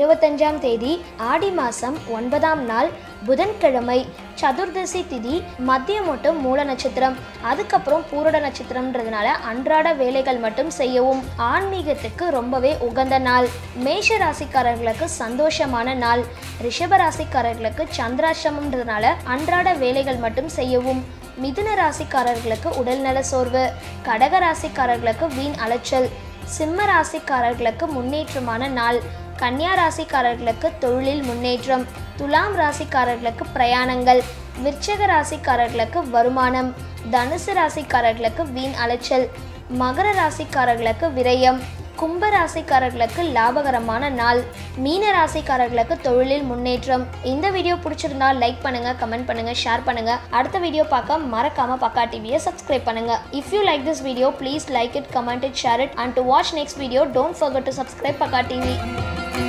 இருபத்தஞ்சாம் தேதி ஆடி மாதம் ஒன்பதாம் நாள் புதன்கிழமை சதுர்தசி திதி மத்தியம் மட்டும் மூல நட்சத்திரம் அதுக்கப்புறம் பூரட நட்சத்திரம்ன்றதுனால அன்றாட வேலைகள் மட்டும் செய்யவும் ஆன்மீகத்துக்கு ரொம்பவே உகந்த நாள் மேஷ ராசிக்காரர்களுக்கு சந்தோஷமான நாள் ரிஷப ராசிக்காரர்களுக்கு சந்திராஷ்டமம்ன்றதுனால அன்றாட வேலைகள் மட்டும் செய்யவும் மிதுன ராசிக்காரர்களுக்கு உடல்நல சோர்வு கடக ராசிக்காரர்களுக்கு வீண் அலைச்சல் சிம்ம ராசிக்காரர்களுக்கு முன்னேற்றமான நாள் கன்னியா ராசிக்காரர்களுக்கு தொழிலில் முன்னேற்றம் துலாம் ராசிக்காரர்களுக்கு பிரயாணங்கள் விருச்சக ராசிக்காரர்களுக்கு வருமானம் தனுசு ராசிக்காரர்களுக்கு வீண் அலைச்சல் மகர ராசிக்காரர்களுக்கு விரயம் கும்ப ராசிக்காரர்களுக்கு லாபகரமான நாள் மீன ராசிக்காரர்களுக்கு தொழிலில் முன்னேற்றம் இந்த வீடியோ பிடிச்சிருந்தா லைக் பண்ணுங்க கமெண்ட் பண்ணுங்க ஷேர் பண்ணுங்க அடுத்த வீடியோ பார்க்க மறக்காம பக்கா டிவியை சப்ஸ்கிரைப் பண்ணுங்க if you like this video please like it comment it share it and to watch next video don't forget to subscribe Pakka TV